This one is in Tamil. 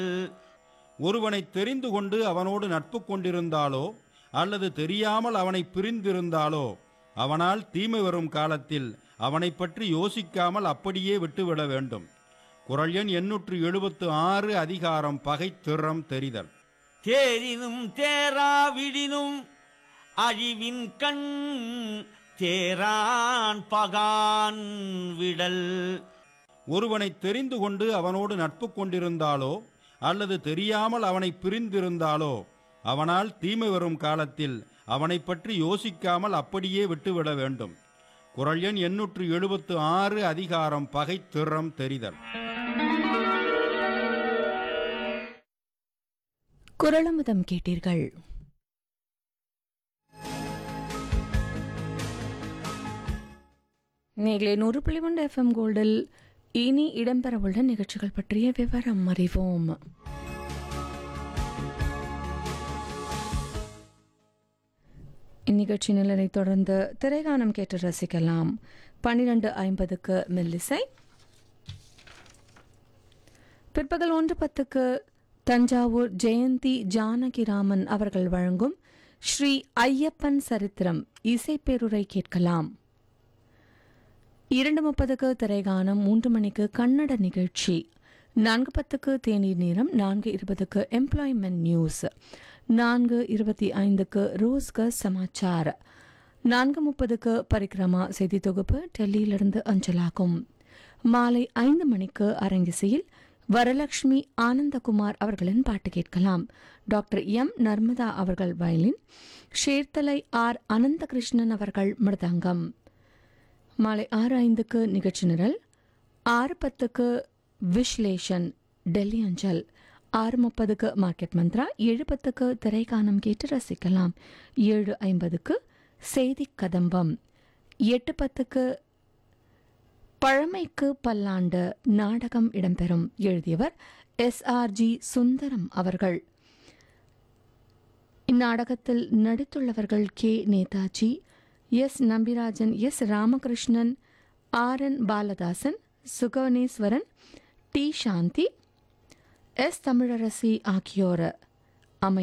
ஒருவனை தெரிந்து கொண்டு அவனோடு நட்பு கொண்டிருந்தாலோ அல்லது தெரியாமல் அவனை பிரிந்திருந்தாலோ அவனால் தீமை வரும் காலத்தில் அவனைப் பற்றி யோசிக்காமல் அப்படியே விட்டுவிட வேண்டும் குரல் எண் எண்ணூற்று எழுபத்து ஆறு அதிகாரம் பகை திறம் தெரிதல் தேரினும் தேராவிடினும் அழிவின் கண் தேரான் பகான் விடல் ஒருவனை தெரிந்து கொண்டு அவனோடு நட்பு கொண்டிருந்தாலோ அல்லது தெரியாமல் அவனை பிரிந்திருந்தாலோ அவனால் தீமை வரும் காலத்தில் அவனைப் பற்றி யோசிக்காமல் அப்படியே விட்டுவிட வேண்டும் குரல் எண் எண்ணூற்று எழுபத்து ஆறு அதிகாரம் பகை திறம் தெரிதல் குரலமுதம் கேட்டீர்கள் நீங்களே நூறு புள்ளி ஒன்று எஃப்எம் கோல்டில் இனி இடம்பெறவுள்ள நிகழ்ச்சிகள் பற்றிய விவரம் அறிவோம் இந்நிகழ்ச்சி நிலனை தொடர்ந்து திரைகானம் கேட்டு ரசிக்கலாம் பன்னிரண்டு ஐம்பதுக்கு மெல்லிசை பிற்பகல் ஒன்று பத்துக்கு தஞ்சாவூர் ஜெயந்தி ஜானகிராமன் அவர்கள் வழங்கும் ஸ்ரீ ஐயப்பன் சரித்திரம் இசைப்பேருரை கேட்கலாம் இரண்டு முப்பதுக்கு திரைகானம் மூன்று மணிக்கு கன்னட நிகழ்ச்சி நான்கு பத்துக்கு தேநீர் நேரம் நான்கு இருபதுக்கு எம்ப்ளாய்மெண்ட் நியூஸ் நான்கு இருபத்தி ஐந்துக்கு ரோஸ்கர் சமாச்சார் நான்கு முப்பதுக்கு பரிக்கிரமா செய்தி தொகுப்பு டெல்லியிலிருந்து அஞ்சலாகும் மாலை ஐந்து மணிக்கு அரங்கிசையில் வரலட்சுமி ஆனந்தகுமார் அவர்களின் பாட்டு கேட்கலாம் டாக்டர் எம் நர்மதா அவர்கள் வயலின் ஷேர்தலை ஆர் அனந்தகிருஷ்ணன் அவர்கள் மிருதங்கம் மாலை ஆறு ஐந்துக்கு நிகழ்ச்சி நிரல் ஆறு பத்துக்கு விஸ்லேஷன் டெல்லி அஞ்சல் ஆறு முப்பதுக்கு மார்க்கெட் மந்த்ரா ஏழு பத்துக்கு திரைக்கானம் கேட்டு ரசிக்கலாம் ஏழு ஐம்பதுக்கு செய்தி கதம்பம் எட்டு பத்துக்கு பழமைக்கு பல்லாண்டு நாடகம் இடம்பெறும் எழுதியவர் எஸ் ஆர் ஜி சுந்தரம் அவர்கள் இந்நாடகத்தில் நடித்துள்ளவர்கள் K Netaji S Nambirajan S Ramakrishnan R N Baladasan Sugavaneswaran T Shanthi S Tamilarasi ஆகியோர்